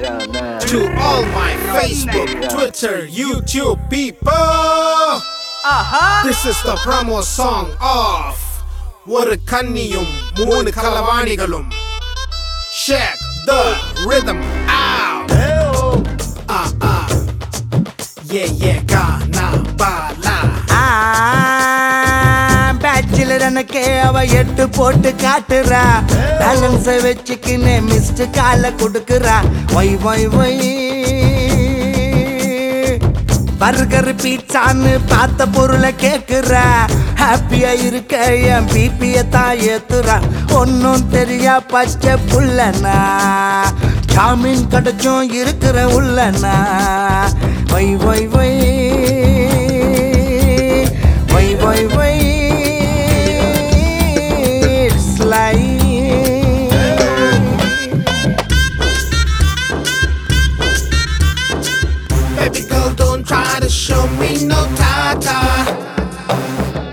To all my Facebook, Twitter, YouTube people. This is the promo song of ஒரு கன்னியும் மூணு களவாணிகளும் Check the rhythm out. Ah ah. Yeah yeah Ghana bala. Bachelor எனக்கு அவ எட்டு போட்டு காட்டுறா பேலன்ஸ வச்சுக்கின்னு மிஸ்டு கால கொடுக்குறா ஒய் ஒய் ஒய் பர்கர் பீட்சான்னு பார்த்த பொருளை கேக்குறா ஹாப்பியா இருக்க என் பிபிய தான் ஏத்துறா ஒன்னும் தெரியா பச்சை புள்ளனா ஜாமீன் கிடைச்சும் இருக்கிற உள்ளனா why why why why why why It's like Baby girl, don't try to show me no tata.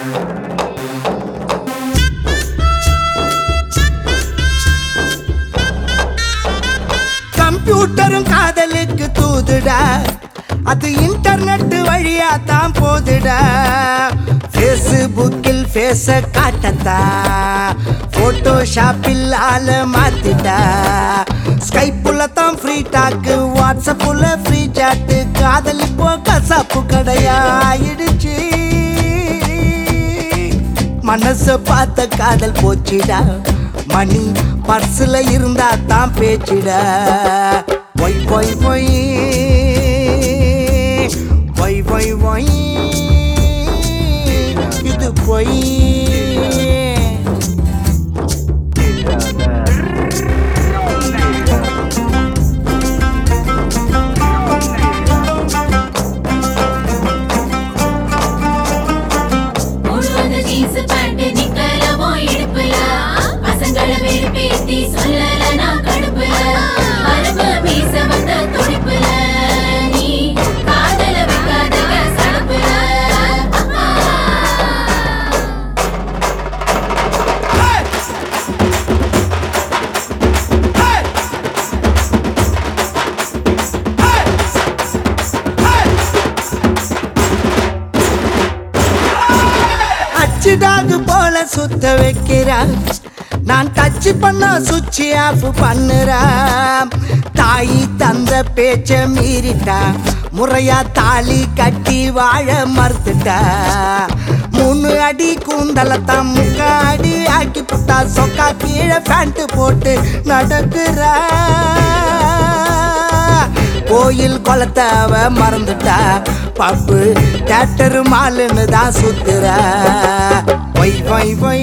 கம்ப்யூட்டரும் காதலுக்கு தூதுடா அது இன்டர்நெட் வழியா தான் போதுடா ஃபேஸ்புக்கில் ஃபேஸ காட்டத்தா போட்டோஷாப்பில் ஆள மாத்திட்டா ஸ்கைப்புல தான் ஃப்ரீ டாக்கு வாட்ஸ்அப்புல ஃப்ரீ சாட்டு காதல் இப்போ கசாப்பு கடையாயிடுச்சு மனச பார்த்த காதல் போச்சிடா மணி பர்ஸ்ல இருந்தா தான் பேச்சிடா why why why why why why இது பொய் முழுவத ஜீன்ஸ் பேண்ட் நிக்கலவோ இடுப்புல பசங்கள வெறுப்பேத்தி சொல்லல நான் கடுப்புல மரபு மீச வந்த துடிப்புல நீ காதல வைக்காதக சடுப்புல அச்சுடாகு போல சுத்த வைக்கிறா நான் டச் பண்ண சுவிட்ச் ஆஃப் பண்ணுறா தாய் தந்த பேச்ச மீறிட்டா முறையா தாலி கட்டி வாழ மறுத்துட்டா மூணு அடி கூந்தலத்தான் முக்கா அடி ஆக்கி புட்டா சொக்கா கீழே பேண்ட் போட்டு நடக்கிறா கோயில் குளத்தை அவ மறந்துட்டா பப்பு தேட்டரு மாலுன்னு தான் சுத்துறா why why why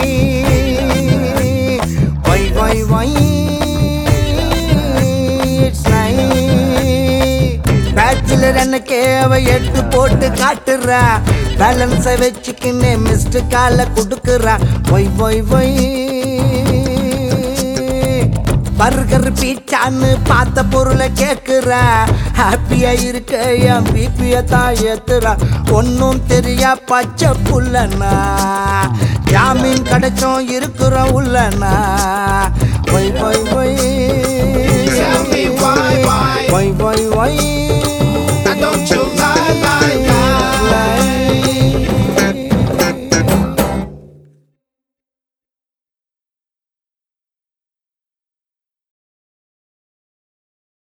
why why why bachelor எனக்கு அவ எட்டு போட்டு காட்டுறா பேலன்ஸை வச்சுக்கின்னு மிஸ்டு கால கொடுக்குறா ஒய் ஒய் ஒய் பர்கர் பீச்சான்னு பார்த்த பொருளை கேக்குறா ஹாப்பியா இருக்க என் பிபிய தான் ஏத்துறா ஒன்னும் தெரியா பச்சை புள்ளனா ஜாமீன் கிடைச்சும் இருக்கிற உள்ளனா why why why Tell me why, why? Why why Y